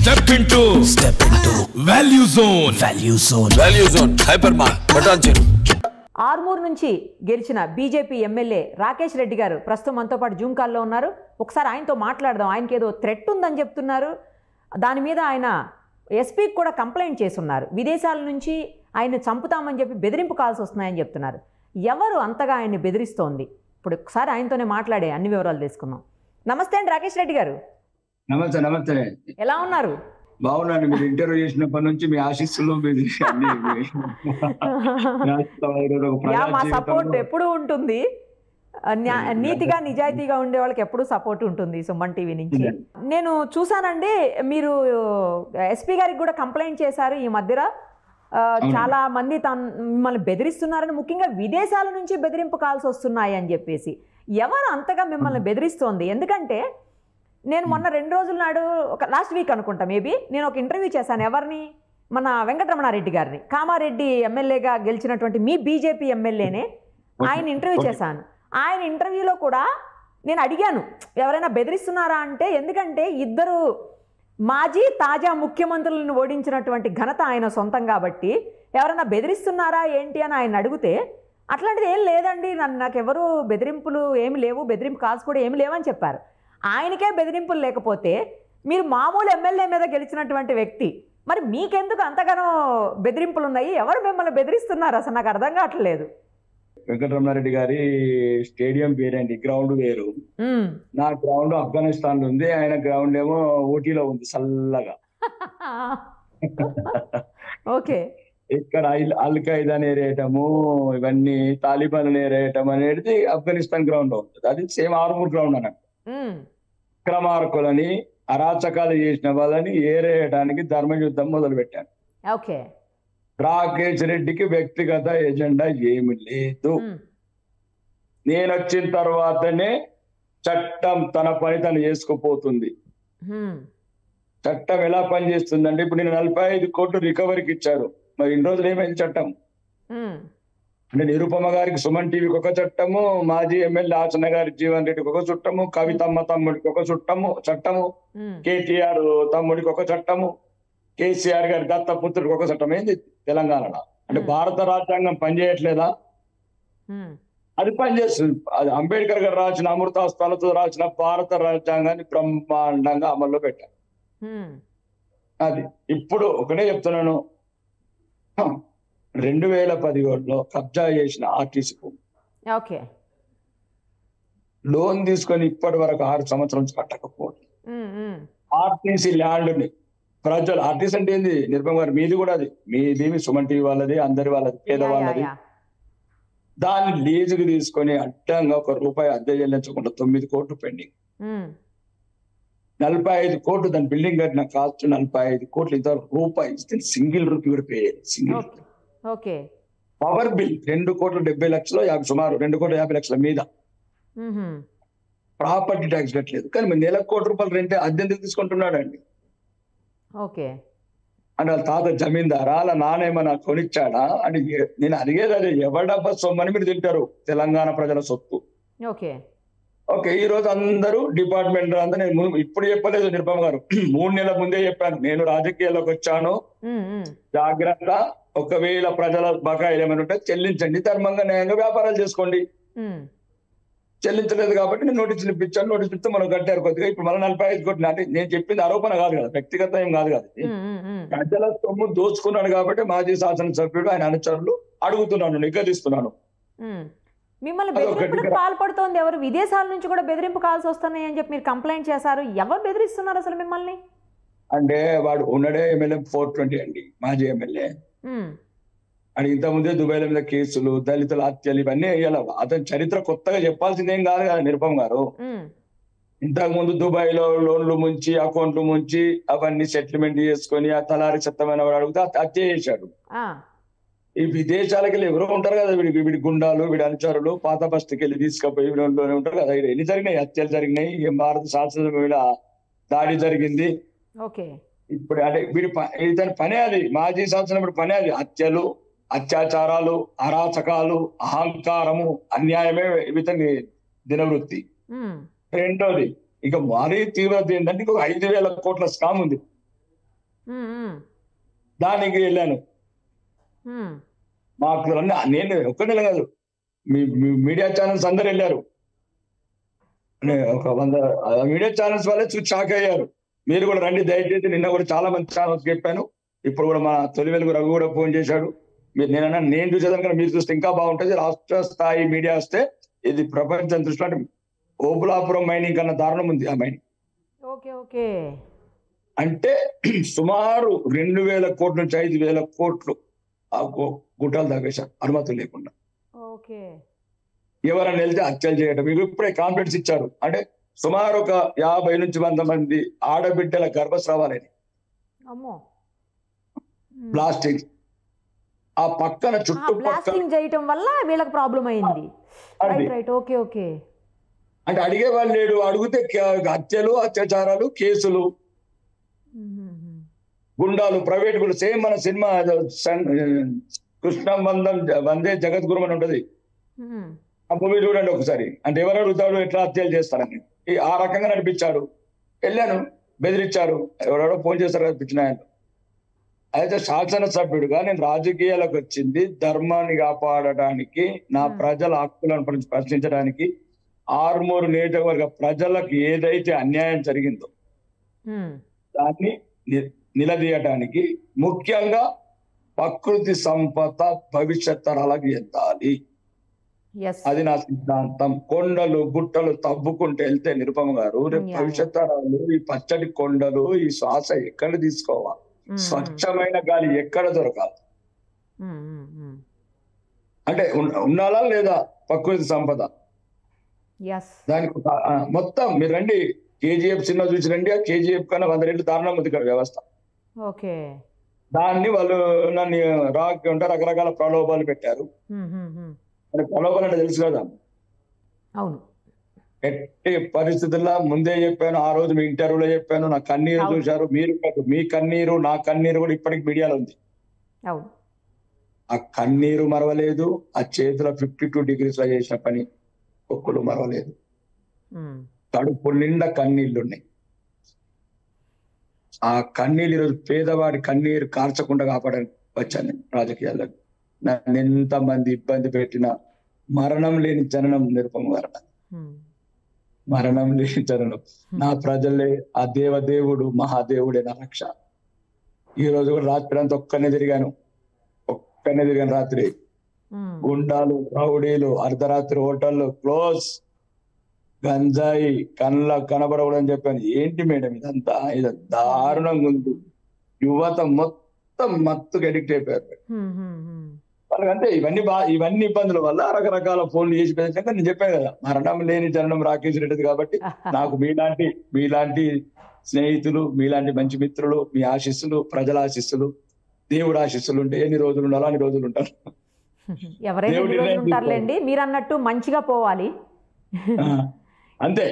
Step into step into value zone value zone value zone hyper మార్ button చెరు ఆర్మూర్ నుంచి గెలిచిన బీజేపీ ఎమ్మెల్యే రాకేష్ రెడ్డి గారు ప్రస్తుతం మనతో పాటు జూమ్ కాల్లో ఉన్నారు ఒకసారి ఆయనతో మాట్లాడదాం ఆయనకి ఏదో థ్రెట్ ఉందని చెప్తున్నారు దాని మీద ఆయన ఎస్పీకి కూడా కంప్లైంట్ చేస్తున్నారు విదేశాల నుంచి ఆయన్ని చంపుతామని చెప్పి బెదిరింపు కాల్స్ వస్తున్నాయని చెప్తున్నారు ఎవరు అంతగా ఆయన్ని బెదిరిస్తోంది ఇప్పుడు ఒకసారి ఆయనతోనే మాట్లాడే అన్ని వివరాలు తెలుసుకుందాం నమస్తే అండి రాకేష్ రెడ్డి గారు నమస్తే నమస్తే ఎలా ఉన్నారు బాగున్నాను మీరు ఇంటర్వ్యూ చేసినప్పటి నుంచి మీ ఆశీస్సులు మీ అన్ని మీ- మీ ఆశీస్సులు ఈరోజు ఒక ప్రజా యా మా జీవితంలో సపోర్ట్ ఎప్పుడూ ఉంటుంది ఆ, న్యా- నీతిగా నిజాయితీగా ఉండే వాళ్ళకి ఎప్పుడూ సపోర్ట్ ఉంటుంది సుమన్ టీవీ నుంచి నేను చూసానండి మీరు ఎస్పీ గారికి కూడా కంప్లైంట్ చేశారు ఈ మధ్యన ఆ, చాలా మంది తన మిమ్మల్ని బెదిరిస్తున్నారని ముఖ్యంగా విదేశాల నుంచి బెదిరింపు కాల్స్ వస్తున్నాయి అని చెప్పేసి ఎవరు అంతగా మిమ్మల్ని బెదిరిస్తోంది ఎందుకంటే నేను మొన్న రెండు రోజుల నాడు ఒక లాస్ట్ వీక్ అనుకుంటా మేబీ నేను ఒక ఇంటర్వ్యూ చేశాను ఎవరిని మన వెంకటరమణారెడ్డి గారిని కామారెడ్డి ఎమ్మెల్యేగా గెలిచినటువంటి మీ బీజేపీ ఎమ్మెల్యేనే ఆయన ఇంటర్వ్యూ చేశాను ఆయన ఇంటర్వ్యూలో కూడా నేను అడిగాను ఎవరైనా బెదిరిస్తున్నారా అంటే ఎందుకంటే ఇద్దరు మాజీ తాజా ముఖ్యమంత్రులను ఓడించినటువంటి ఘనత ఆయన సొంతం కాబట్టి ఎవరైనా బెదిరిస్తున్నారా ఏంటి అని ఆయన అడిగితే అట్లాంటిది ఏం లేదండి నన్ను నాకు ఎవరు బెదిరింపులు ఏమి లేవు బెదిరింపు కాల్స్ కూడా ఏమి లేవని చెప్పారు ఆయనకే బెదిరింపులు లేకపోతే మీరు మామూలు ఎమ్మెల్యే మీద గెలిచినటువంటి వ్యక్తి మరి మీకెందుకు అంతగానో బెదిరింపులు ఉన్నాయి ఎవరు మిమ్మల్ని బెదిరిస్తున్నారు అసలు నాకు అర్థం కావట్లేదు వెంకటరమణారెడ్డి గారి స్టేడియం వేరండి గ్రౌండ్ వేరు ఉమ్. నా గ్రౌండ్ ఆఫ్ఘనిస్తాన్ లో ఉంది ఆయన గ్రౌండ్ ఏమో ఊటీలో ఉంది చల్లగా ఓకే ఇక్కడ అల్- అల్ ఖైదా నేరేయటము ఇవన్నీ తాలిబాన్ నేరేయటం అనేది ఆఫ్ఘనిస్తాన్ గ్రౌండ్ లో ఉంటుంది అది సేమ్ ఆర్మూర్ గ్రౌండ్ అన్నట్టు ఉమ్. అక్రమార్కులని అరాచకాలు చేసిన వాళ్ళని ఏరేయడానికి ధర్మయుద్ధం మొదలు పెట్టాను ఓకే రాకేష్ రెడ్డికి వ్యక్తిగత ఎజెండా ఏమి లేదు ఉమ్. నేను వచ్చిన తర్వాతనే చట్టం తన పని తను చేసుకుపోతుంది ఉమ్. చట్టం ఎలా పనిచేస్తుందంటే ఇప్పుడు నేను నలభై ఐదు కోట్లు రికవరీకి ఇచ్చారు మరి ఇన్ని రోజులు ఏమైంది చట్టం ఉమ్. అంటే నిరుపమ గారికి సుమన్ టీవీకి ఒక చట్టము మాజీ ఎమ్మెల్యే ఆచన గారి జీవన్ రెడ్డికి ఒక చుట్టము కవితమ్మ తమ్ముడికి ఒక చుట్టము చట్టము ఉమ్. కేటీఆర్ తమ్ముడికి ఒక చట్టము కేసీఆర్ గారి దత్తపుత్రుడికి ఒక చట్టం ఏంది తెలంగాణలో అంటే Hmm. భారత రాజ్యాంగం పనిచేయట్లేదా ఉమ్. అది పనిచేస్తుంది అది అంబేద్కర్ గారు రాసిన అమృతాస్తాలతో రాసిన భారత రాజ్యాంగాన్ని బ్రహ్మాండంగా అమల్లో పెట్టారు ఉమ్. అది ఇప్పుడు ఒకటే చెప్తున్నాను రెండు వేల పదిహేడులో కబ్జా చేసిన ఆర్టీసీ భూమి ఓకే లోన్ తీసుకొని ఇప్పటి వరకు ఆరు సంవత్సరం నుంచి కట్టకపోవడం ఉమ్. ఉమ్. ఆర్టీసీ ల్యాండ్ ని ప్రజలు ఆర్టీసీ అంటే ఏంది నిర్భం గారు మీది కూడా అది మీది మీ సుమన్ టీవీ వాళ్ళది అందరి వాళ్ళది పేద యా, యా, వాళ్ళది యా. దాన్ని లీజుకు తీసుకొని అడ్డంగా ఒక రూపాయి అద్దె చెల్లించకుండా తొమ్మిది కోట్లు పెండింగ్ ఉమ్. నలభై ఐదు కోట్లు దాని బిల్డింగ్ కట్టిన కాస్ట్ నలభై ఐదు కోట్లు ఇంతవరకు రూపాయి ఇస్తే సింగిల్ రూపీ కూడా pay single okay okay power bill రెండు కోట్ల డెబ్బై లక్షలు యాభై సుమారు రెండు కోట్ల యాభై లక్షల మీద ఉహుం. ప్రాపర్టీ ట్యాక్స్ కట్టలేదు కానీ మరి నెలకు కోటి రూపాయలు రెంటే అద్దె ఎందుకు తీసుకుంటున్నాడు అండి ఓకే అంటే వాళ్ళ తాత జమీందారా వాళ్ళ నాన్న ఏమన్నా కొనిచ్చాడా అని ఏ- నేను అడిగేది అదే ఎవడబ్బా సొమ్మని మీరు తింటారు తెలంగాణ ప్రజల సొత్తు ఓకే ఓకే ఈ రోజు అందరూ డిపార్ట్మెంట్ అంతా నేను ము- ఇప్పుడు చెప్పలేదు నిరుపమ గారు మూడు నెలల ముందే చెప్పాను నేను రాజకీయాల్లోకి వచ్చాను ఉమ్. ఉమ్. జాగ్రత్త ఒకవేళ ప్రజల బకాయిలు ఏమైనా ఉంటే చెల్లించండి ధర్మంగా న్యాయంగా వ్యాపారాలు చేసుకోండి ఉమ్. చెల్లించలేదు కాబట్టి నేను నోటీసులు ఇప్పించాను నోటీసులు ఇస్తే మనం కట్టారు కొద్దిగా ఇప్పుడు మళ్ళీ నలభై ఐదు కోట్లు అంటే నేను చెప్పింది ఆరోపణ కాదు కదా వ్యక్తిగత ఏం కాదు కదా ఇది. ఉమ్. ఉమ్. ఉమ్. ప్రజల సొమ్ము దోచుకున్నాడు కాబట్టి మాజీ శాసనసభ్యుడు ఆయన అనుచరులు అడుగుతున్నాను నిగదిస్తున్నాను ఉమ్. మిమ్మల్ని అదొకటి బెదిరింపులకు ఇక్కడ. పాల్పడుతోంది ఎవరు విదేశాల నుంచి కూడా బెదిరింపు కాల్స్ వస్తున్నాయి అని చెప్పి మీరు కంప్లైంట్ చేశారు ఎవరు బెదిరిస్తున్నారు అసలు మిమ్మల్ని అంటే వాడు ఉన్నడే ఎమ్మెల్యే ఫోర్ ట్వంటీ అండి మాజీ ఎమ్మెల్యే ఉమ్. అని ఇంతకుముందే దుబాయ్ల మీద కేసులు దళితుల హత్యలు ఇవన్నీ వేయాలి అతని చరిత్ర కొత్తగా చెప్పాల్సిందేం కాదు కదా నిరుపమ్ గారు ఉమ్. ఇంతకు ముందు దుబాయ్ లో లోన్లు ముంచి అకౌంట్లు ముంచి అవన్నీ సెటిల్మెంట్ చేసుకొని ఆ తలారి చెత్తమైన వాడు అడిగితే హత్య- హత్య చేశాడు ఆ. ఈ విదేశాలకు వెళ్ళి ఎవరో ఉంటారు కదా వీడి వీడి గుండాలు వీడి అనుచరులు పాత బస్తీకి వెళ్ళి తీసుకుపోయి వీడిలోనే ఉంటారు కదా వీడు ఎన్ని జరిగినాయి హత్యలు జరిగినాయి ఏం భారత శాసన మీద దాడి జరిగింది ఓకే ఇప్పుడు అంటే వీడి ప- ఇతని పనే అది మాజీ శాసనసభ్యుడి పనే అది హత్యలు అత్యాచారాలు అరాచకాలు అహంకారము అన్యాయమే ఇతని దినవృత్తి ఉమ్. రెండోది ఇక మరీ తీవ్రత ఏంటంటే ఇంకొక ఐదు వేల కోట్ల స్కామ్ ఉంది ఉమ్, ఉమ్, దానికి వెళ్ళాను ఉమ్. మాకు అన్ని నేను ఒక్కడే కాదు మీ మీ మీడియా ఛానల్స్ అందరు వెళ్ళారు నే- ఒక వంద ఆ మీడియా ఛానల్స్ వాళ్ళే చూసి షాక్ అయ్యారు మీరు కూడా రండి దయచేసి నిన్న కూడా చాలా మంది ఛానల్స్ చెప్పాను ఇప్పుడు కూడా మా తొలి వెలుగు రఘు కూడా ఫోన్ చేశాడు మీరు నేనన్నా నేను చూసేదానికన్నా మీరు చూస్తే ఇంకా బాగుంటుంది రాష్ట్ర స్థాయి మీడియా వస్తే ఇది ప్రపంచం దృష్టిలో అంటే ఓబులాపురం మైనింగ్ కన్నా దారుణం ఉంది ఆ మైనింగ్ ఓకే ఓకే అంటే సుమారు రెండు వేల కోట్ల నుంచి ఐదు వేల కోట్లు ఆ గు- గుట్టాలు తగ్గేశారు అనుమతులు లేకుండా ఓకే ఎవరైనా వెళ్తే హత్యలు చేయడం ఇవి ఇప్పుడే కాన్ఫిడెన్స్ ఇచ్చారు అంటే సుమారు ఒక యాభై నుంచి వంద మంది ఆడబిడ్డల గర్భస్రావాలని అమ్మో ఉమ్. ప్లాస్టిక్ ఆ పక్కన ఆ, చుట్టుపక్కల బ్లాస్టింగ్ చేయటం వల్ల వీళ్ళకి ప్రాబ్లం అయింది అది. రైట్ రైట్ ఓకే ఓకే అంటే అడిగే వాళ్ళు లేడు అడిగితే కే- హత్యలు అత్యాచారాలు కేసులు ఉమ్, ఉమ్, ఉమ్. గుండాలు ప్రైవేట్ కూడా సేమ్ మన సినిమా ఏదో సన్- కృష్ణ బంధం వందే జగద్గురు అని ఉంటది ఉమ్. ఆ మూవీ చూడండి ఒకసారి అంటే ఎవరు అడుగుతాడు ఎట్లా హత్యలు చేస్తారని ఈ ఆ రకంగా నడిపించాడు వెళ్ళాను బెదిరించారు ఎవరెవరో ఫోన్ చేస్తారు కదా పిచ్చిన ఆయన అయితే శాసనసభ్యుడిగా నేను రాజకీయాలకు వచ్చింది ధర్మాన్ని కాపాడటానికి నా Hmm. ప్రజల హక్కులను ప్రశ్న- ప్రశ్నించడానికి ఆరుమూరు నియోజకవర్గ ప్రజలకు ఏదైతే అన్యాయం జరిగిందో ఉమ్. దాన్ని ని- నిలదీయటానికి ముఖ్యంగా ప్రకృతి సంపద భవిష్యత్ తరాలకు ఎత్తాలి ఎస్ అది నా సిద్ధాంతం కొండలు గుట్టలు తవ్వుకుంటూ వెళ్తే నిరుపమ గారు రేపు Yeah. భవిష్యత్ తరాలు ఈ పచ్చడి కొండలు ఈ శ్వాస ఎక్కడ తీసుకోవాలి ఉమ్, స్వచ్ఛమైన గాలి ఎక్కడ దొరకాలి ఉమ్, ఉమ్, ఉమ్. అంటే ఉన్- ఉండాలా లేదా ప్రకృతి సంపద ఎస్ దానికి ఒక- ఆ, మొత్తం మీరు రండి కేజీఎఫ్ సినిమా చూసి రండి ఆ కేజీఎఫ్ కన్నా వంద రెట్లు దారుణం ఉంది ఇక్కడ వ్యవస్థ ఓకే దాన్ని వాళ్ళు నన్ను రాక్ ఉంటే రకరకాల ప్రలోభాలు పెట్టారు ఉమ్, ఉమ్, ఉమ్. మరి ప్రలోభాలు అంటే తెలుసు కదా అవును ఎట్టి పరిస్థితుల్లో ముందే చెప్పాను ఆ రోజు మీ ఇంటర్వ్యూలో చెప్పాను నా కన్నీరు అవును. చూశారు మీరు కాదు, మీ కన్నీరు నా కన్నీరు కూడా ఇప్పటికి మీడియాలో ఉంది అవును ఆ కన్నీరు మరవలేదు ఆ చేతిలో ఫిఫ్టీ టూ డిగ్రీస్ లో చేసిన పని ఒక్కలు మరవలేదు ఉమ్. కడుపు నిండా కన్నీళ్లు ఉన్నాయి ఆ కన్నీళ్ళు ఈరోజు పేదవాడి కన్నీరు కార్చకుండా కాపాడని వచ్చాను నేను రాజకీయాల్లో నన్ను ఎంతమంది ఇబ్బంది పెట్టిన మరణం లేని జననం నిరుపమ మరణం ఉమ్. మరణం లేని జననం నా ప్రజలే ఆ దేవదేవుడు మహాదేవుడే నా రక్ష ఈ రోజు కూడా రాత్రి అంతా ఒక్కనే తిరిగాను ఒక్కనే తిరిగాను రాత్రి ఉమ్. గుండాలు రౌడీలు అర్ధరాత్రి హోటళ్ళు క్లోజ్ గంజాయి కళ్ళ కనబడకూడదని చెప్పాను ఏంటి మేడం ఇదంతా ఇది దారుణంగా ఉంది యువత మొత్తం మత్తుకు అడిక్ట్ అయిపోయారు ఉమ్, ఉమ్, ఉమ్. వాళ్ళకంటే ఇవన్నీ బా ఇవన్నీ ఇబ్బందుల వల్ల రకరకాల ఫోన్లు చేసి పెంచాక నేను చెప్పాను కదా మరణం లేని జననం రాకేష్ రెడ్డిది కాబట్టి నాకు మీలాంటి మీలాంటి స్నేహితులు మీలాంటి మంచి మిత్రులు మీ ఆశీస్సులు ప్రజల ఆశీస్సులు దేవుడు ఆశీస్సులు ఉంటే ఎన్ని రోజులు ఉండాలో అన్ని రోజులు ఉంటారు ఎవరైనా దేవుడి ఎన్ని రోజులు నిర్ణయం ఉంటారులేండి మీరు అన్నట్టు మంచిగా పోవాలి ఆ, అంతే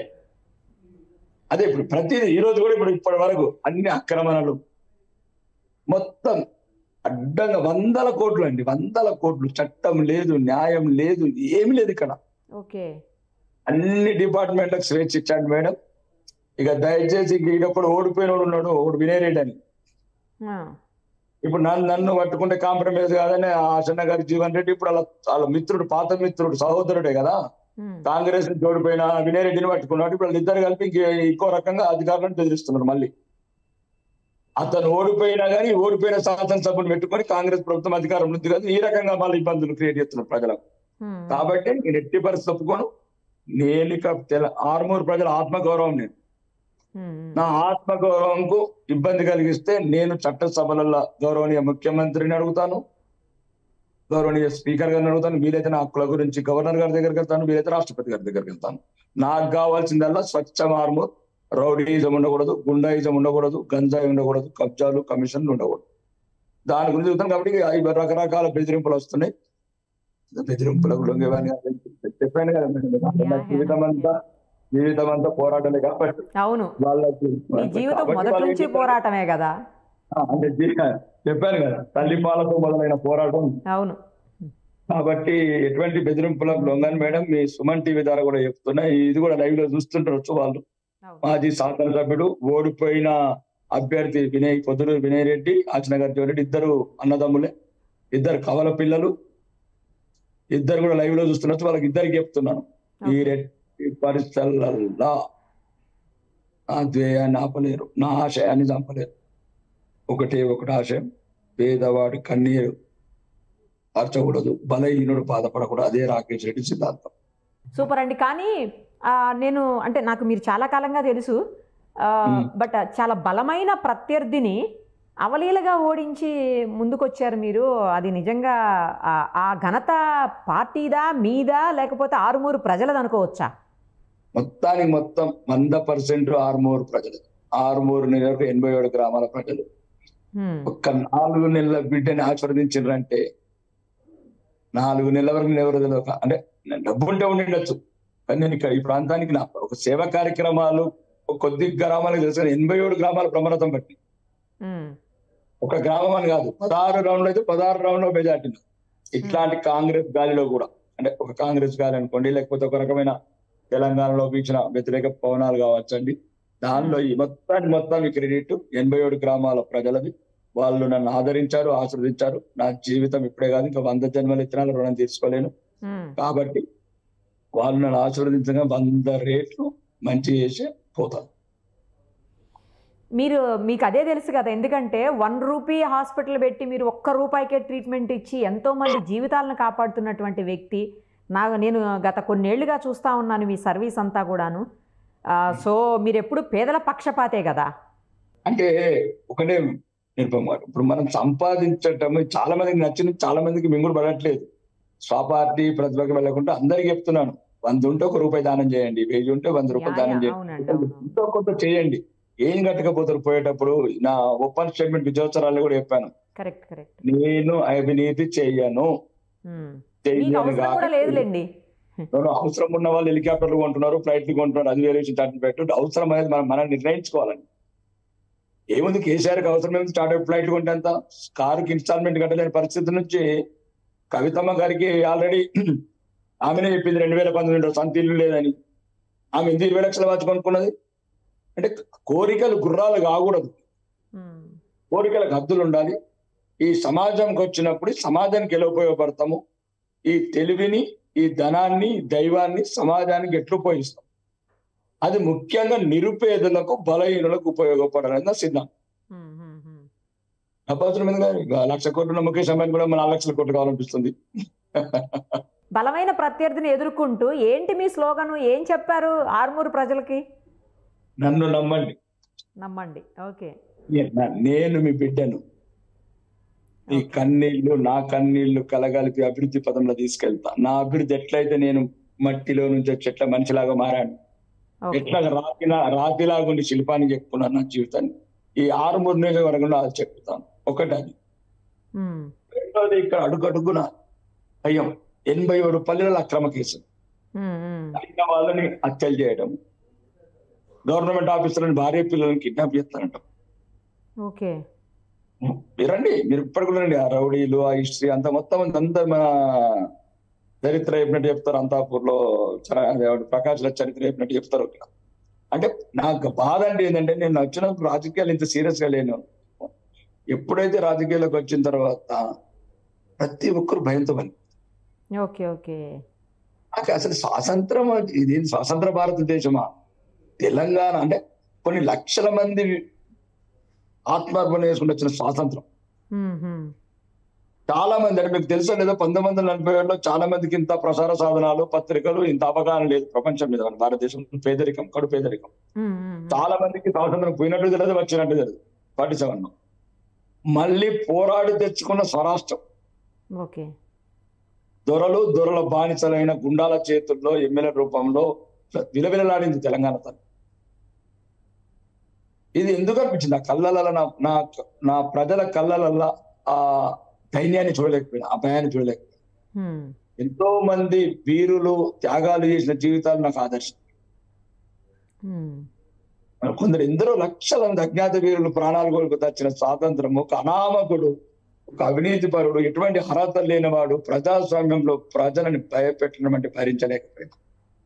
అదే ఇప్పుడు ప్రతి ఈ రోజు కూడా ఇప్పుడు ఇప్పటి వరకు అన్ని ఆక్రమణలు మొత్తం అడ్డంగా వందల కోట్లు అండి వందల కోట్లు చట్టం లేదు న్యాయం లేదు ఏమి లేదు ఇక్కడ ఓకే అన్ని డిపార్ట్మెంట్లకు స్వేచ్ఛ ఇచ్చాడు మేడం ఇక దయచేసి ఈడప్పుడు ఓడిపోయినోడు ఉన్నాడు ఒకడు వినయరెడ్డి అని ఆ. ఇప్పుడు నన్ను నన్ను పట్టుకుంటే కాంప్రమైజ్ కాదని ఆశన్న గారి జీవన్ రెడ్డి ఇప్పుడు వాళ్ళ వాళ్ళ మిత్రుడు పాత మిత్రుడు సహోదరుడే కదా ఉమ్. కాంగ్రెస్ నుంచి ఓడిపోయిన వినయ్ రెడ్డిని పట్టుకున్నాడు ఇప్పుడు ఇద్దరు కలిపి ఇంక- ఇంకో రకంగా అధికారులను బెదిరిస్తున్నారు మళ్ళీ అతను ఓడిపోయినా కానీ ఓడిపోయిన శాసనసభను పెట్టుకొని కాంగ్రెస్ ప్రభుత్వం అధికారం ఉంది కదా ఈ రకంగా మళ్ళీ ఇబ్బందులు క్రియేట్ చేస్తున్నారు ప్రజలకు ఉమ్. కాబట్టి నేను ఎట్టి పరిస్థితి ఒప్పుకోను నేను ఇక తెల ఆరుమూరు ప్రజల ఆత్మగౌరవం నేను ఉమ్. నా ఆత్మగౌరవంకు ఇబ్బంది కలిగిస్తే నేను చట్టసభలలో గౌరవనీయ ముఖ్యమంత్రిని అడుగుతాను గౌరవనీయ స్పీకర్ గారిని అడుగుతాను వీలైతే నా హక్కుల గురించి గవర్నర్ గారి దగ్గరికి వెళ్తాను వీలైతే రాష్ట్రపతి గారి దగ్గరికి వెళ్తాను నాకు కావాల్సిందల్లా స్వచ్ఛ మార్మూర్ రౌడీయిజం ఉండకూడదు గుండాయిజం ఉండకూడదు గంజాయి ఉండకూడదు కబ్జాలు కమిషన్లు ఉండకూడదు దాని గురించి చెప్తాను కాబట్టి ఇవి రకరకాల బెదిరింపులు వస్తున్నాయి బెదిరింపులకు లొంగేవాడిని కాదు. చెప్పాను కదా మేడం నా జీవితం అంతా జీవితం అంతా పోరాటలే కాబట్టి అవును వాళ్ళకి మీ జీవితం కాబట్టి మొదటి వాళ్ళకి నుంచి పోరాటమే కదా ఆ, అంటే జీ- చెప్పాను కదా తల్లి పాలతో మొదలైన పోరాటం అవును కాబట్టి ఎటువంటి బెదిరింపులకు లొంగని మేడం మీ సుమన్ టీవీ ద్వారా కూడా చెప్తున్నా ఇది కూడా లైవ్ లో చూస్తుంటారు వాళ్ళు అవును మాజీ శాసనసభ్యుడు ఓడిపోయిన అభ్యర్థి వినయ్ పొద్దురు వినయ్ రెడ్డి ఆచనగర్ రెడ్డి ఇద్దరు అన్నదమ్ములే ఇద్దరు కవల పిల్లలు ఇద్దరు కూడా లైవ్ లో చూస్తున్నట్టు వాళ్ళకి ఇద్దరికి చెప్తున్నాను ఈ రెడ్డి పరిస్థితులలో నా ద్వేయాన్ని ఆపలేరు నా ఆశయాన్ని చంపలేరు ఒకటే ఒకటి ఆశయం పేదవాడి కన్నీరు పరచకూడదు బలహీనుడు బాధపడకూడదు అదే రాకేష్ రెడ్డి సిద్ధాంతం సూపర్ అండి కానీ ఆ, నేను అంటే నాకు మీరు చాలా కాలంగా తెలుసు ఆ, మ్మ్. బట్ చాలా బలమైన ప్రత్యర్థిని అవలీలగా ఓడించి ముందుకొచ్చారు మీరు అది నిజంగా ఆ- ఆ ఘనత పార్టీదా మీదా లేకపోతే ఆరుమూరు ప్రజలది అనుకోవచ్చా మొత్తానికి మొత్తం వంద పర్సెంట్ ఆరుమూరు ప్రజలు ఆరుమూరు నియోజక ఎనభై ఏడు గ్రామాల ప్రజలు మ్మ్. ఒక్క నాలుగు నెలల బిడ్డని ఆశీర్వదించారంటే నాలుగు నెలల వరకు నేను ఎవరు తెలియక అంటే నేను డబ్బు ఉంటే ఉండిండొచ్చు కానీ నేను ఇక్కడ ఈ ప్రాంతానికి నా ఒక సేవా కార్యక్రమాలు ఒక కొద్ది గ్రామాలకు తెలుసు కానీ ఎనభై ఏడు గ్రామాల ప్రమాణతం బట్టి మ్మ్. ఒక గ్రామం అని కాదు పదహారు రౌండ్లు అయితే పదహారు రౌండ్లో మెజార్టీ ఇట్లాంటి కాంగ్రెస్ గాలిలో కూడా అంటే ఒక కాంగ్రెస్ గాలి అనుకోండి లేకపోతే ఒక రకమైన తెలంగాణలో వీచిన వ్యతిరేక పవనాలు కావచ్చండి దానిలో ఈ మొత్తాన్ని మొత్తం ఈ క్రెడిట్ ఎనభై ఏడు గ్రామాల ప్రజలది వాళ్ళు నన్ను ఆదరించారు ఆశ్రదించారు నా జీవితం ఇప్పుడే కాదు ఇంకా వంద జన్మల ఇత్తనాలు రుణం తీర్చుకోలేను మ్మ్. కాబట్టి వాళ్ళు నన్ను ఆశీర్వదించగా వంద రేట్లు మంచి చేసి పోతాను మీరు మీకు అదే తెలుసు కదా ఎందుకంటే వన్ రూపీ హాస్పిటల్ పెట్టి మీరు ఒక్క రూపాయికే ట్రీట్మెంట్ ఇచ్చి ఎంతో మంది జీవితాలను కాపాడుతున్నటువంటి వ్యక్తి నా నేను గత కొన్నేళ్లుగా చూస్తా ఉన్నాను మీ సర్వీస్ అంతా కూడాను ఆ, సో మీరు ఎప్పుడు పేదల పక్షపాతే కదా అంటే ఒకటే నిరుపమ్ గారు ఇప్పుడు మనం సంపాదించటం చాలా మందికి నచ్చింది చాలా మందికి మింగుడు పడట్లేదు స్వపార్టీ ప్రతిభకి వెళ్ళకుండా అందరికి చెప్తున్నాను వంద ఉంటే ఒక రూపాయి దానం చేయండి వెయ్యి ఉంటే వంద రూపాయలు దానం యా, యా, చేయండి అవునండి అవును ఎంతో కొంత చేయండి ఏం కట్టకపోతారు పోయేటప్పుడు నా ఓపెన్ స్టేట్మెంట్ విజయోత్సరాలు కూడా చెప్పాను కరెక్ట్ కరెక్ట్ నేను అవినీతి చెయ్యను మీకు చెయ్యను అవసరం కూడా కాదు. లేదులేండి నేను అవసరం ఉన్న వాళ్ళు హెలికాప్టర్లు కొంటున్నారు ఫ్లైట్లు కొంటున్నారు అది వేరే విషయం చాటి పెట్టు అవసరం అనేది మనం మనం నిర్ణయించుకోవాలండి ఏముంది కేసీఆర్కి అవసరం ఏముంది స్టార్ట్అప్ ఫ్లైట్లు కొంటే అంత కారుకి ఇన్స్టాల్మెంట్ కట్టలేని పరిస్థితి నుంచి కవితమ్మ గారికి ఆల్రెడీ ఆమెనే చెప్పింది రెండు వేల పంతొమ్మిదిలో సొంత ఇల్లు లేదని ఆమె ఎందుకు ఇరవై లక్షల వచ్చి కొనుక్కున్నది అంటే కోరికలు గుర్రాలు కాకూడదు మ్మ్. కోరికలకు హద్దులు ఉండాలి ఈ సమాజంకి వచ్చినప్పుడు ఈ సమాజానికి ఎలా ఉపయోగపడతాము ఈ తెలివిని ఈ ధనాన్ని ఈ దైవాన్ని సమాజానికి ఎట్లు ఉపయోగిస్తాం అది ముఖ్యంగా నిరుపేదలకు బలహీనులకు ఉపయోగపడాలని నా సిద్ధాంతం మ్మ్, మ్మ్, మ్మ్. అవసరం ఎందుకు ఇక లక్ష కోట్ల ఉన్న ముఖేష్ అంబానీ కూడా మన నాలుగు లక్షల కోట్లు కావాలనిపిస్తుంది బలమైన ప్రత్యర్థిని ఎదుర్కొంటూ ఏంటి మీ స్లోగను ఏం చెప్పారు ఆర్మూరు ప్రజలకి నన్ను నమ్మండి నమ్మండి ఓకే నే- నేను మీ బిడ్డను ఈ ఓకే. కన్నీళ్లు నా కన్నీళ్లు కలగలిపి అభివృద్ధి పదంలో తీసుకెళ్తా నా అభివృద్ధి ఎట్లయితే నేను మట్టిలో నుంచి వచ్చి ఎట్లా మనిషిలాగా మారాను ఓకే ఎట్లా రాతిలా రాతిలాగా ఉండి శిల్పాన్ని చెప్పుకున్నాను నా జీవితాన్ని ఈ ఆరు మూడు నియోజకవర్గంలో అది చెప్తాను ఒకటి అది మ్మ్. రెండోది ఇక్కడ అడుగడుగున భయం ఎనభై ఏడు పల్లెల అక్రమ కేసు మ్మ్, మ్మ్. అయిన వాళ్ళని హత్యలు చేయడం గవర్నమెంట్ ఆఫీసర్లను భార్య పిల్లలను కిడ్నాప్ చేస్తారంట ఓకే మీరండి మీరు ఇప్పటికి కూడా రండి ఆ రౌడీలు ఆ హిస్టరీ అంతా మొత్తం అంతా మన చరిత్ర చెప్పినట్టు చెప్తారు అంతాపూర్లో చర- అదేమంటే ప్రకాశ్ రాజ్ చరిత్ర చెప్పినట్టు చెప్తారు ఇక్కడ అంటే నాకు బాధ అంటే ఏంటంటే నేను వచ్చినప్పుడు రాజకీయాలు ఇంత సీరియస్ గా లేను ఎప్పుడైతే రాజకీయాలకు వచ్చిన తర్వాత ప్రతి ఒక్కరు భయంతో పని ఓకే ఓకే నాకు అసలు స్వాతంత్రం ఇది స్వతంత్ర భారతదేశమా తెలంగాణ అంటే కొన్ని లక్షల మంది ఆత్మార్పణ చేసుకుంటూ వచ్చిన స్వాతంత్రం మ్మ్, మ్మ్. చాలా మంది అంటే మీకు తెలుసా లేదా పంతొమ్మిది వందల నలభై ఏడులో చాలా మందికి ఇంత ప్రసార సాధనాలు పత్రికలు ఇంత అవగాహన లేదు ప్రపంచం మీద మన భారతదేశం పేదరికం కడు పేదరికం మ్మ్, మ్మ్, మ్మ్. చాలా మందికి స్వాతంత్రం పోయినట్టు తెలియదు వచ్చినట్టు తెలియదు ఫార్టీ సెవెన్ మళ్ళీ పోరాడి తెచ్చుకున్న స్వరాష్ట్రం ఓకే దొరలు దొరల బానిసలైన గుండాల చేతుల్లో ఎమ్మెల్యే రూపంలో విలవిలలాడింది తెలంగాణ తల్లి ఇది ఎందుకు అనిపించింది ఆ కళ్ళల నా నా నా ప్రజల కళ్ళలల్లా ఆ ధైర్యాన్ని చూడలేకపోయినా ఆ భయాన్ని చూడలేకపోయినా మ్మ్. ఎంతో మంది వీరులు త్యాగాలు చేసిన జీవితాలు నాకు ఆదర్శం మ్మ్. కొందరు ఎందరో లక్షల మంది అజ్ఞాత వీరులు ప్రాణాలు కొరకు తెచ్చిన స్వాతంత్రం ఒక అనామకుడు ఒక అవినీతి పరుడు ఎటువంటి అర్హత లేనివాడు ప్రజాస్వామ్యంలో ప్రజలను భయపెట్టడం అంటే భరించలేకపోయాను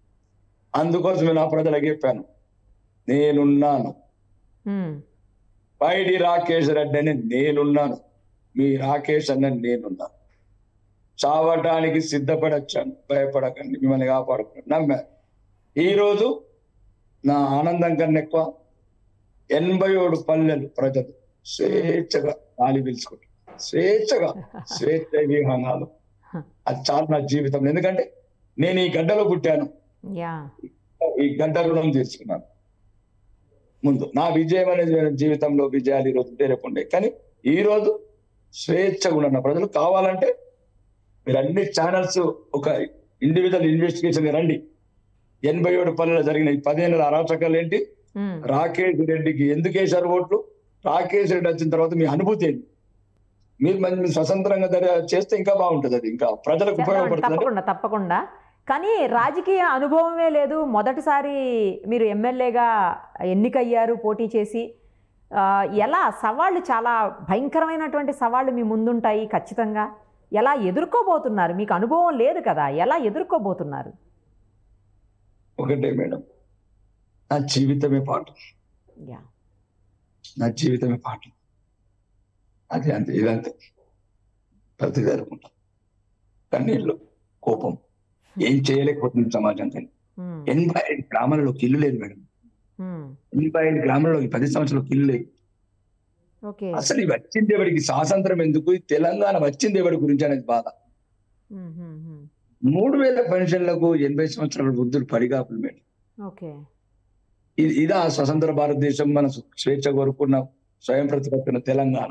అందుకోసమే నా ప్రజలకు చెప్పాను నేనున్నాను మ్మ్. పైడి రాకేష్ రెడ్డి అని నేనున్నాను మీ రాకేష్ అన్న నేనున్నాను చావటానికి సిద్ధపడొచ్చాను భయపడకండి మిమ్మల్ని కాపాడుకున్నాను నమ్మా ఈ రోజు నా ఆనందం కన్నా ఎక్కువ ఎనభై ఏడు పల్లెలు ప్రజలు స్వేచ్ఛగా గాలి పీల్చుకుంటారు స్వేచ్ఛగా స్వేచ్ఛ విహానాలు అది చాలా నా జీవితం ఎందుకంటే నేను ఈ గడ్డలో పుట్టాను యా ఈ గడ్డ రుణం తీర్చుకున్నాను ముందు నా విజయం అనేది జీవితంలో విజయాలు ఈ రోజు ఉంటే రేపు ఉండే కానీ ఈ రోజు స్వేచ్ఛగా ఉన్న ప్రజలు కావాలంటే మీరు అన్ని ఛానల్స్ ఒక ఇండివిజువల్ ఇన్వెస్టిగేషన్ రండి ఎనభై ఏడు పల్లెలు జరిగిన ఈ పదిహేను అరాచకాలు ఏంటి ఉమ్. రాకేష్ రెడ్డికి ఎందుకు వేశారు ఓట్లు రాకేష్ రెడ్డి వచ్చిన తర్వాత మీ అనుభూతి ఏంటి మీరు మంచి మీరు స్వతంత్రంగా దర్యా- చేస్తే ఇంకా బాగుంటుంది అది ఇంకా ప్రజలకు చేద్దామండి, ఉపయోగపడుతుంది తప్పకుండా తప్పకుండా కానీ రాజకీయ అనుభవమే లేదు మొదటిసారి మీరు ఎమ్మెల్యేగా ఎన్నికయ్యారు పోటీ చేసి ఆ, ఎలా సవాళ్ళు చాలా భయంకరమైనటువంటి సవాళ్ళు మీ ముందుంటాయి ఖచ్చితంగా ఎలా ఎదుర్కోబోతున్నారు మీకు అనుభవం లేదు కదా ఎలా ఎదుర్కోబోతున్నారు ఒకటే మేడం నా జీవితమే పాఠం యా నా జీవితమే పాఠం అది అంతే ఇదంతే ప్రతి జరుపుకుంటాం కన్నీళ్ళు కోపం ఏం చేయలేకపోతుంది సమాజం కానీ ఉమ్, ఎనభై ఐదు గ్రామాలలో ఇల్లు లేదు మేడం ఉమ్, ఎనభై ఐదు గ్రామాలలో ఈ పది సంవత్సరాలకు ఇల్లు లేదు ఓకే అసలు ఇవి వచ్చింది ఎవరికి స్వాతంత్రం ఎందుకు ఈ తెలంగాణ వచ్చింది ఎవరి గురించి అనేది బాధ ఉమ్, ఉమ్, ఉమ్, మూడు వేల పెన్షన్లకు ఎనభై సంవత్సరాల వృద్ధులు పడిగాపులు మేడం ఓకే ఇది ఇదా స్వతంత్ర భారతదేశం మన స్వేచ్ఛ కోరుకున్న స్వయం ప్రతిపత్తిన తెలంగాణ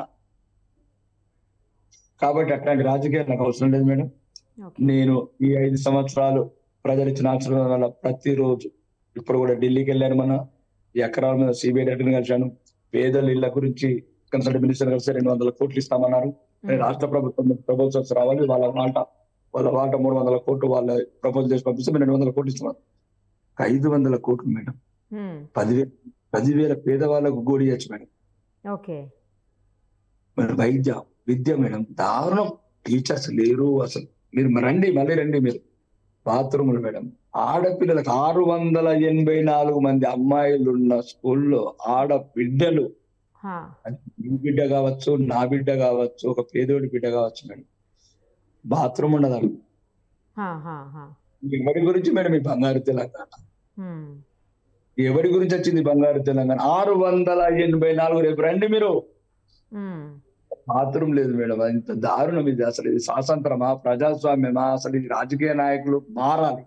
కాబట్టి అట్లాంటి రాజకీయాలు నాకు అవసరం లేదు మేడం ఓకే నేను ఈ ఐదు సంవత్సరాలు ప్రజలు ఇచ్చిన ఆశీర్వాదం వల్ల ప్రతిరోజు ఇప్పుడు కూడా ఢిల్లీకి వెళ్ళాను మన ఈ ఎకరాల మీద సిబిఐ రెడ్డిని కలిశాను పేదల ఇళ్ల గురించి కన్సల్ట్ మినిస్టర్ కలిసి రెండు వందల కోట్లు ఇస్తామన్నారు ఉమ్, రాష్ట్ర ప్రభుత్వం ప్రపోజల్స్ రావాలి వాళ్ళ మాట వాళ్ళ మాట మూడు వందల కోట్లు వాళ్ళ ప్రపోజల్ చేసి పంపిస్తే మేము రెండు వందల కోట్లు ఇస్తాం ఐదు వందల కోట్లు మేడం ఉమ్, పదివేల పదివేల పేదవాళ్ళకు గోడి చేయొచ్చు మేడం ఓకే మరి వైద్య విద్య మేడం దారుణం టీచర్స్ లేరు అసలు మీరు మరి రండి మళ్ళీ రండి మీరు బాత్రూములు మేడం ఆడపిల్లలకు ఆరు వందల ఎనభై నాలుగు మంది అమ్మాయిలు ఉన్న స్కూల్లో ఆడబిడ్డలు హా, మీ బిడ్డ కావచ్చు నా బిడ్డ కావచ్చు ఒక పేదోడి బిడ్డ కావచ్చు మేడం బాత్రూమ్ ఉండదు అక్కడ. హా, హా, హా. ఎవరి గురించి మేడం ఈ బంగారు తెలంగాణ ఉమ్, ఎవరి గురించి వచ్చింది బంగారు తెలంగాణ ఆరు వందల ఎనభై నాలుగు రేపు రండి మీరు ఉమ్, బాత్రూమ్ లేదు మేడం ఇంత దారుణం ఇది అసలు ఇది స్వాతంత్రమా ప్రజాస్వామ్యమా అసలు ఇది రాజకీయ నాయకులు మారాలి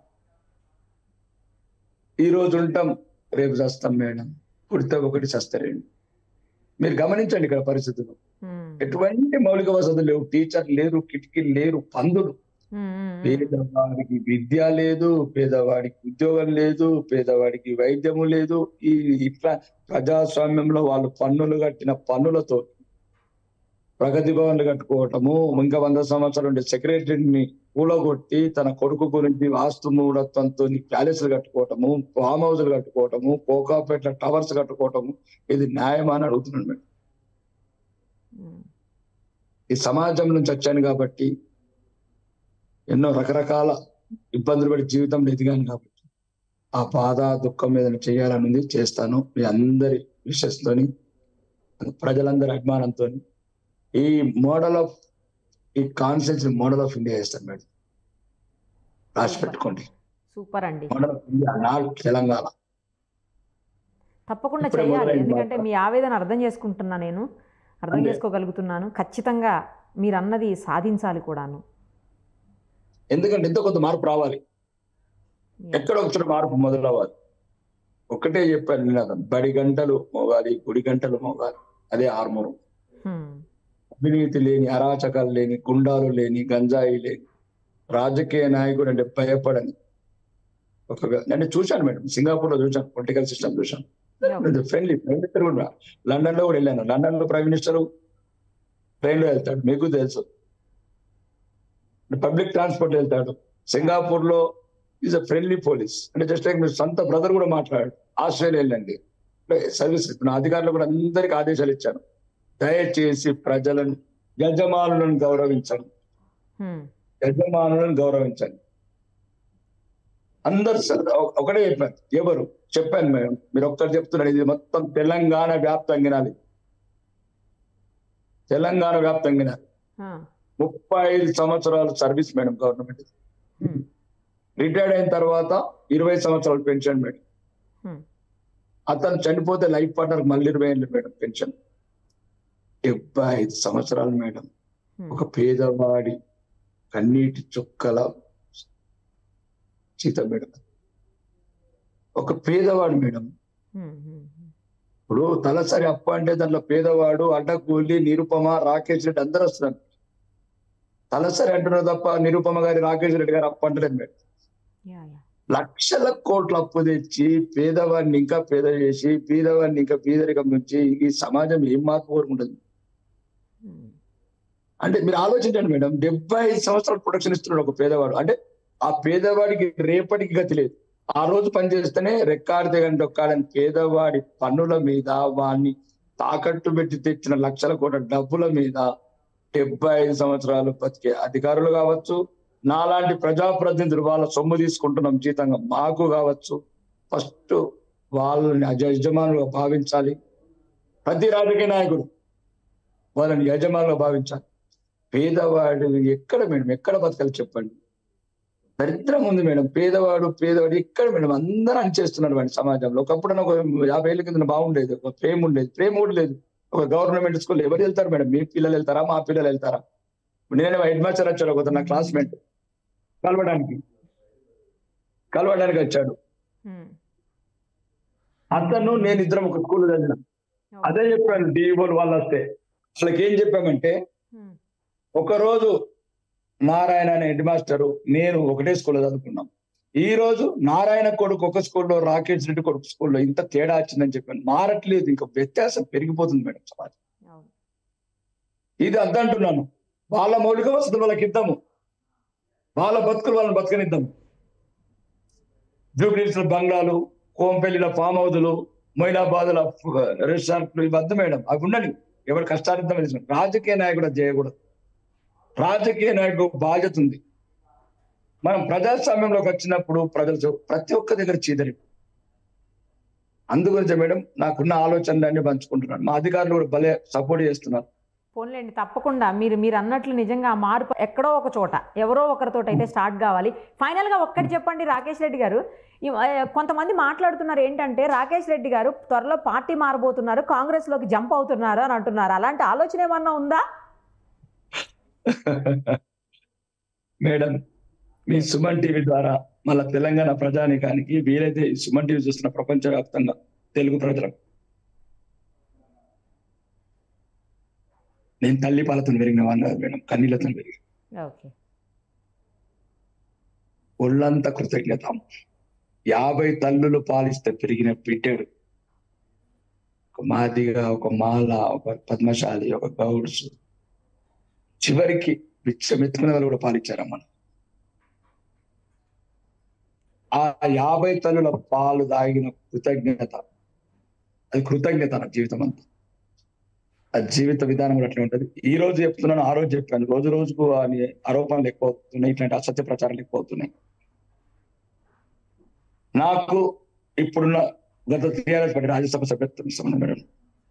ఈ రోజు ఉంటాం రేపు చస్తాం మేడం పుడితే ఒకటి చస్తారండి మీరు గమనించండి ఇక్కడ పరిస్థితులు ఉమ్, ఎటువంటి మౌలిక వసతులు లేవు టీచర్ లేరు కిటికీలు లేరు పందులు ఉమ్, ఉమ్, ఉమ్. పేదవాడికి విద్య లేదు పేదవాడికి ఉద్యోగం లేదు పేదవాడికి వైద్యము లేదు ఈ ఇట్లా ప్రజాస్వామ్యంలో వాళ్ళు పన్నులు కట్టిన పన్నులతో ప్రగతి భవన్లు కట్టుకోవటము ఇంకా వంద సంవత్సరాలు ఉండే సెక్రటరీని కూలగొట్టి తన కొడుకు గురించి వాస్తు మూఢత్వంతో ప్యాలెస్లు కట్టుకోవటము ఫామ్ హౌస్లు కట్టుకోవటము కోకాపేట టవర్స్ కట్టుకోవటము ఇది న్యాయమా అని అడుగుతున్నాను మేడం ఉమ్, ఈ సమాజం నుంచి వచ్చాను కాబట్టి ఎన్నో రకరకాల ఇబ్బందులు పడి జీవితంలో ఎదిగాను కాబట్టి ఆ బాధ దుఃఖం మీద చేయాలని ఉంది చేస్తాను మీ అందరి విషయస్తోని ప్రజలందరి అభిమానంతో ఈ మోడల్ ఆఫ్ ఈ కాన్సెన్స్ మోడల్ ఆఫ్ ఇండియా చేస్తాను మేడం రాసి పెట్టుకోండి సూపర్ అండి మోడల్ ఆఫ్ ఇండియా నా తెలంగాణ తప్పకుండా ఇప్పుడే చేయాలి మొదలైంది ఎందుకంటే మాట. మీ ఆవేదన అర్థం చేసుకుంటున్నా నేను అర్థం అంతే. చేసుకోగలుగుతున్నాను ఖచ్చితంగా మీరు అన్నది సాధించాలి కూడాను ఎందుకంటే ఎంతో కొంత మార్పు రావాలి ఎక్కడ వచ్చిన మార్పు మొదలవ్వాలి ఒకటే చెప్పాను నినాదం బడి గంటలు మోగాలి గుడి గంటలు మోగాలి అదే హార్మోన్ హ్మ్. అవినీతి లేని అరాచకాలు లేని గుండాలు లేని గంజాయి లేని రాజకీయ నాయకుడు అంటే భయపడని ఒక నేను చూశాను మేడం సింగపూర్ లో చూశాను పొలిటికల్ సిస్టమ్ చూశాను ఓకే. ఫ్రెండ్లీ ప్రైమ్ మినిస్టర్ కూడా లండన్ లో కూడా వెళ్ళాను లండన్ లో ప్రైమ్ మినిస్టర్ ట్రైన్ లో వెళ్తాడు మీకు తెలుసు పబ్లిక్ ట్రాన్స్పోర్ట్ వెళ్తాడు సింగపూర్ లో ఈజ్ అ ఫ్రెండ్లీ పోలీస్ అంటే జస్ట్ లైక్ మీరు సొంత బ్రదర్ కూడా మాట్లాడాడు ఆస్ట్రేలియా వెళ్ళండి సర్వీస్ నా అధికారులు కూడా అందరికి ఆదేశాలు ఇచ్చాను దయచేసి ప్రజలను యజమానులను గౌరవించండి హ్మ్. యజమానులను గౌరవించండి అందరు స- ఒక- ఒకటే చెప్పాను ఎవరు చెప్పాను మేడం మీరు ఒక్కరు చెప్తున్నారు ఇది మొత్తం తెలంగాణ వ్యాప్తంగా వినాలి తెలంగాణ వ్యాప్తంగా ఆ, ముప్పై ఐదు సంవత్సరాలు service madam government um, retired అయిన తర్వాత ఇరవై సంవత్సరాలు పెన్షన్ మేడం ఉమ్, అతను చనిపోతే లైఫ్ పార్ట్నర్ మళ్ళీ ఇరవై ఏళ్ళు మేడం పెన్షన్ డెబ్బై ఐదు సంవత్సరాలు మేడం ఉమ్. ఒక పేదవాడి కన్నీటి చుక్కల సీత మేడం ఒక పేదవాడు మేడం ఉమ్, ఉమ్, ఉమ్. ఇప్పుడు తలసరి అప్పు అంటే దాంట్లో పేదవాడు అడ్డకూలి నిరుపమ రాకేష్ రెడ్డి అందరూ వస్తున్నారు తలసరి అంటున్నారు తప్ప నిరుపమ గారి రాకేష్ రెడ్డి గారు అప్పు అంటలేదు మేడం యా, యా. లక్షల కోట్ల అప్పు తెచ్చి పేదవాడిని ఇంకా పేద చేసి పేదవాడిని ఇంకా పేదరికం నుంచి ఈ సమాజం ఏం మార్పు కోరుకుంటుంది ఉమ్, అంటే మీరు ఆలోచించండి మేడం డెబ్బై ఐదు సంవత్సరాలు ప్రొడక్షన్ ఇస్తున్నాడు ఒక పేదవాడు అంటే ఆ పేదవాడికి రేపటికి గతి లేదు ఆ రోజు పనిచేస్తేనే రెక్కాడితే కానీ డొక్కాడని పేదవాడి పన్నుల మీద వాడిని తాకట్టు పెట్టి తెచ్చిన లక్షల కోట్ల డబ్బుల మీద డెబ్బై ఐదు సంవత్సరాలు బతికే అధికారులు కావచ్చు నాలాంటి ప్రజాప్రతినిధులు వాళ్ళ సొమ్ము తీసుకుంటున్నాం జీతంగా మాకు కావచ్చు ఫస్ట్ వాళ్ళని అజ- యజమానులుగా భావించాలి ప్రతి రాజకీయ నాయకుడు వాళ్ళని యజమానులుగా భావించాలి పేదవాడు ఎక్కడ మేడం ఎక్కడ బతకాలి చెప్పండి దరిద్రం ఉంది మేడం పేదవాడు పేదవాడు ఎక్కడ మేడం అందరూ అనిచేస్తున్నారు వాడి సమాజంలో ఒకప్పుడు ఒక యాభై ఏళ్ళ కింద బాగుండేది ఒక ప్రేమ ఉండేది ప్రేమ కూడా లేదు ఒక గవర్నమెంట్ స్కూల్ ఎవరు వెళ్తారు మేడం మీ పిల్లలు వెళ్తారా మా పిల్లలు వెళ్తారా నేను హెడ్ మాస్టర్ వచ్చాడు ఒక నా క్లాస్మేట్ కలవడానికి కలవడానికి వచ్చాడు ఉమ్. అతను నేను ఇద్దరం ఒక స్కూల్ చదివిన అదే చెప్పాను డిఈఓలు వాళ్ళు వస్తే వాళ్ళకి ఏం చెప్పామంటే ఉమ్, ఒక రోజు నారాయణ అనే హెడ్ మాస్టర్ నేను ఒకటే స్కూల్లో చదువుకున్నాం ఈ రోజు నారాయణ కొడుకు ఒక స్కూల్లో రాకేష్ రెడ్డి కొడుకు స్కూల్లో ఇంత తేడా వచ్చిందని చెప్పాను మారట్లేదు ఇంకా వ్యత్యాసం పెరిగిపోతుంది మేడం సమాజం అవును. ఇది అద్దంటున్నాను వాళ్ళ మౌలిక వసతులు వాళ్ళకి ఇద్దాము వాళ్ళ బతుకులు వాళ్ళని బతకనిద్దాము జూబ్లీస్ బంగ్లాలు కోంపల్లిల ఫామ్ హౌజులు మొయినాబాదుల రెస్టారెంట్లు ఇవి వద్దు మేడం అవి ఉండని ఎవరు కష్టార్థం రాజకీయ నాయకుడు అది చేయకూడదు రాజకీయ నాయకుడు బాధ్యత ఉంది మనం ప్రజాస్వామ్యంలోకి వచ్చినప్పుడు ప్రజలు చూ- ప్రతి ఒక్క దగ్గర చీదరి అందుగురించి మేడం నాకున్న ఆలోచనలన్నీ పంచుకుంటున్నాను మా అధికారులు కూడా భలే సపోర్ట్ చేస్తున్నారు పోన్లేండి తప్పకుండా మీరు మీరు అన్నట్లు నిజంగా ఆ మార్పు ఎక్కడో ఒక చోట ఎవరో ఒకరితో అయితే స్టార్ట్ కావాలి ఫైనల్గా ఒక్కటి చెప్పండి రాకేష్ రెడ్డి గారు ఈ, ఆ, కొంతమంది మాట్లాడుతున్నారు ఏంటంటే రాకేష్ రెడ్డి గారు త్వరలో పార్టీ మారబోతున్నారు కాంగ్రెస్లోకి జంప్ అవుతున్నారు అని అంటున్నారు అలాంటి ఆలోచన ఏమన్నా ఉందా మేడం మీ సుమన్ టీవీ ద్వారా మళ్ళా తెలంగాణ ప్రజానికానికి వీలైతే ఈ సుమన్ టీవీ చూస్తున్న ప్రపంచ వ్యాప్తంగా తెలుగు ప్రజలకు నేను తల్లి పాలతో పెరిగిన వాడిని కాదు మేడం కన్నీళ్లతో పెరిగి ఓకే ఒళ్ళంతా కృతజ్ఞత యాభై తల్లులు పాలిస్తే పెరిగిన బిడ్డడు ఒక మాదిగా ఒక మాల ఒక పద్మశాలి ఒక గౌడ్స్ చివరికి విచ్చమెత్తుకున్న వాళ్ళు కూడా పాలిచ్చారమ్మ ఆ యాభై తల్లుల పాలు దాగిన కృతజ్ఞత అది కృతజ్ఞత నా జీవితం అంతా ఆ జీవిత విధానం కూడా అట్లా ఉంటది ఈ రోజు చెప్తున్నాను ఆ రోజు చెప్పాను రోజు రోజుకు అని ఆరోపణలు ఎక్కువ అవుతున్నాయి ఇట్లాంటి అసత్య ప్రచారాలు ఎక్కువ అవుతున్నాయి నాకు ఇప్పుడున్న గత టీఆర్ఎస్ పార్టీ రాజ్యసభ సభ్యత్వం ఇస్తామన్నా మేడం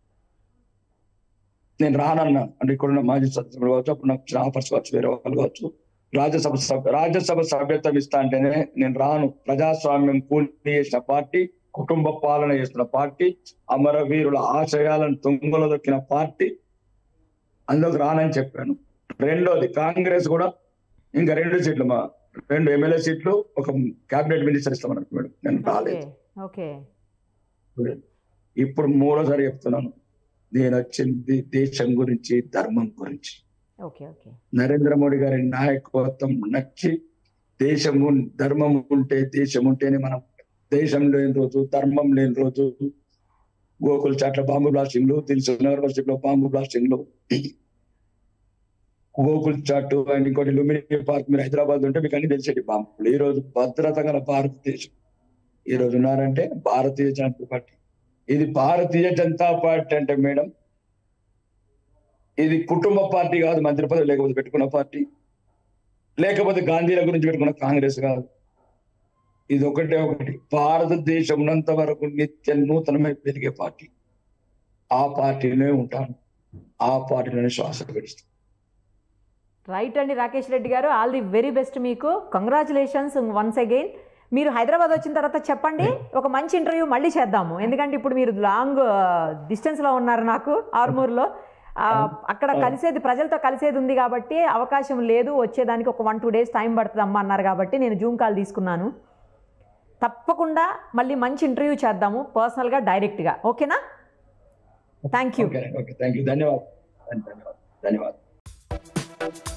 నేను రానన్నా అంటే ఇక్కడున్న మాజీ సభ్యులు కావచ్చు అప్పుడు నాకు వచ్చిన ఆఫర్స్ కావచ్చు వేరే వాళ్ళు కావచ్చు రాజ్యసభ సభ్య రాజ్యసభ సభ్యత్వం ఇస్తా అంటేనే నేను రాను ప్రజాస్వామ్యం కూలి చేసిన పార్టీ కుటుంబ పాలన చేస్తున్న పార్టీ అమరవీరుల ఆశయాలను తుంగలో దొక్కిన పార్టీ అందులోకి రానని చెప్పాను రెండోది కాంగ్రెస్ కూడా ఇంకా రెండు సీట్లు మా రెండు ఎమ్మెల్యే సీట్లు ఒక క్యాబినెట్ మినిస్టర్ ఇస్తామన్నారు మేడం నేను ఓకే రాలేదు ఓకే ఇప్పుడు మూడోసారి చెప్తున్నాను నేను వచ్చింది దేశం గురించి ధర్మం గురించి ఓకే ఓకే నరేంద్ర మోడీ గారి నాయకత్వం నచ్చి దేశము ధర్మం ఉంటే దేశం ఉంటేనే మనం దేశం లేని రోజు ధర్మం లేని రోజు గోకుల్ చాట్ల బాంబు బ్లాస్టింగ్లు తెలుసు యూనివర్సిటీలో బాంబు బ్లాస్టింగ్లు గోకుల్ చాట్ అండ్ ఇంకోటి లుమిని పార్క్ మీరు హైదరాబాద్ ఉంటే మీకు అన్ని తెలిసేటి బాంబులు ఈ రోజు భద్రత గల భారతదేశం ఈ రోజు ఉన్నారంటే భారతీయ జనతా పార్టీ ఇది భారతీయ జనతా పార్టీ అంటే మేడం ఇది కుటుంబ పార్టీ కాదు మంత్రి పదవి లేకపోతే పెట్టుకున్న పార్టీ లేకపోతే గాంధీల గురించి పెట్టుకున్న కాంగ్రెస్ కాదు ఇది ఒకటే ఒకటి భారతదేశం ఉన్నంత వరకు నిత్య నూతనమై పెరిగే పార్టీ ఆ పార్టీనే ఉంటాను ఆ పార్టీలోనే శ్వాస విడుస్తాం రైట్ అండి రాకేష్ రెడ్డి గారు ఆల్ ది వెరీ బెస్ట్ మీకు కంగ్రాచులేషన్స్ వన్స్ అగైన్ మీరు హైదరాబాద్ వచ్చిన తర్వాత చెప్పండి ఒక మంచి ఇంటర్వ్యూ మళ్ళీ చేద్దాము ఎందుకంటే ఇప్పుడు మీరు లాంగ్ డిస్టెన్స్లో ఉన్నారు నాకు ఆర్మూర్లో ఆ, అక్కడ కలిసేది ప్రజలతో కలిసేది ఉంది కాబట్టి అవకాశం లేదు వచ్చేదానికి ఒక వన్ టూ డేస్ టైం పడుతుంది అమ్మ అన్నారు కాబట్టి నేను జూమ్ కాల్ తీసుకున్నాను తప్పకుండా మళ్ళీ మంచి ఇంటర్వ్యూ చేద్దాము పర్సనల్గా డైరెక్ట్గా ఓకేనా thank you okay okay thank you ధన్యవాదాలు ధన్యవాదాలు ధన్యవాదాలు